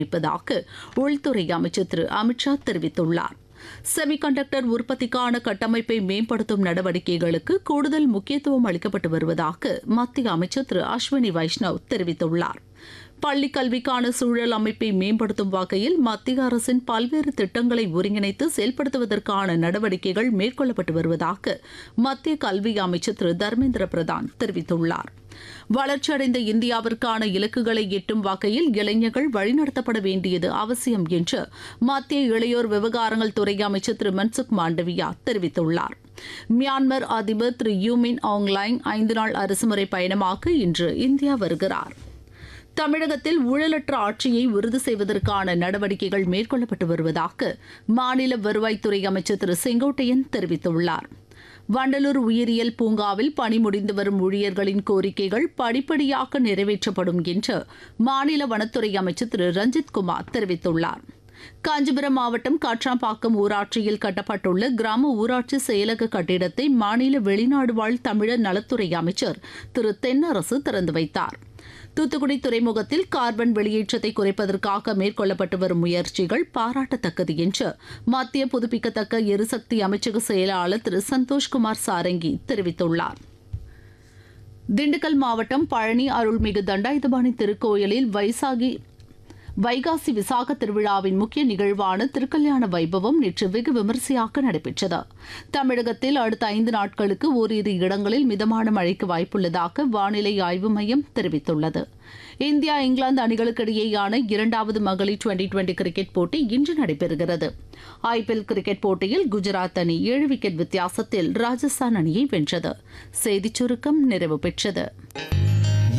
இருப்பதாக உள்துறை அமைச்சர் திரு அமித்ஷா தெரிவித்துள்ளார் செமிகண்டக்டர் உற்பத்திக்கான கட்டமைப்பை மேம்படுத்தும் நடவடிக்கைகளுக்கு கூடுதல் முக்கியத்துவம் அளிக்கப்பட்டு வருவதாக மத்திய அமைச்சர் திரு அஸ்வினி வைஷ்ணவ் தெரிவித்துள்ளார் பள்ளிக் கல்விக்கான சூழல் அமைப்பை மேம்படுத்தும் வகையில் மத்திய அரசின் பல்வேறு திட்டங்களை ஒருங்கிணைத்து செயல்படுத்துவதற்கான நடவடிக்கைகள் மேற்கொள்ளப்பட்டு வருவதாக மத்திய கல்வி அமைச்சர் திரு தர்மேந்திர பிரதான் தெரிவித்துள்ளார் வளர்ச்சியடைந்த இந்தியாவிற்கான இலக்குகளை எட்டும் வகையில் இளைஞர்கள் வழிநடத்தப்பட வேண்டியது அவசியம் என்று மத்திய இளையோர் விவகாரங்கள் துறை அமைச்சர் திரு மன்சுக் மாண்டவியா தெரிவித்துள்ளார் மியான்மர் அதிபர் திரு யூமின் ஆங்லைங் ஐந்து நாள் அரசுமுறை பயணமாக இன்று இந்தியா வருகிறார் தமிழகத்தில் ஊழலற்ற ஆட்சியை உறுதி செய்வதற்கான நடவடிக்கைகள் மேற்கொள்ளப்பட்டு வருவதாக மாநில வருவாய்த்துறை அமைச்சர் திரு செங்கோட்டையன் தெரிவித்துள்ளார் வண்டலூர் உயிரியல் பூங்காவில் பணி முடிந்து வரும் ஊழியர்களின் கோரிக்கைகள் படிப்படியாக நிறைவேற்றப்படும் என்று மாநில வனத்துறை அமைச்சர் திரு ரஞ்சித் குமார் தெரிவித்துள்ளார் காஞ்சிபுரம் மாவட்டம் காட்ராம்பாக்கம் ஊராட்சியில் கட்டப்பட்டுள்ள கிராம ஊராட்சி செயலக கட்டிடத்தை மாநில வெளிநாடு வாழ் தமிழர் நலத்துறை அமைச்சர் திரு தென்னரசு திறந்து வைத்தார் தூத்துக்குடி துறைமுகத்தில் கார்பன் வெளியேற்றத்தை குறைப்பதற்காக மேற்கொள்ளப்பட்டு வரும் முயற்சிகள் பாராட்டத்தக்கது என்று மத்திய புதுப்பிக்கத்தக்க எரிசக்தி அமைச்சக செயலாளர் திரு சந்தோஷ்குமார் சாரங்கி தெரிவித்துள்ளார் திண்டுக்கல் மாவட்டம் பழனி அருள்மிகு தண்டாயுதபாணி திருக்கோயிலில் வைசாகி வைகாசி விசாக திருவிழாவின் முக்கிய நிகழ்வான திருக்கல்யாண வைபவம் நேற்று வெகு விமரிசையாக நடைபெற்றது தமிழகத்தில் அடுத்த ஐந்து நாட்களுக்கு ஓரிரு இடங்களில் மிதமான மழைக்கு வாய்ப்புள்ளதாக வானிலை ஆய்வு மையம் தெரிவித்துள்ளது இந்தியா இங்கிலாந்து அணிகளுக்கிடையேயான இரண்டாவது மகளிர் டுவெண்டி டுவெண்டி கிரிக்கெட் போட்டி இன்று நடைபெறுகிறது ஐபிஎல் கிரிக்கெட் போட்டியில் குஜராத் அணி ஏழு விக்கெட் வித்தியாசத்தில் ராஜஸ்தான் அணியை வென்றது செய்திச் சுருக்கம் நிறைவு பெற்றது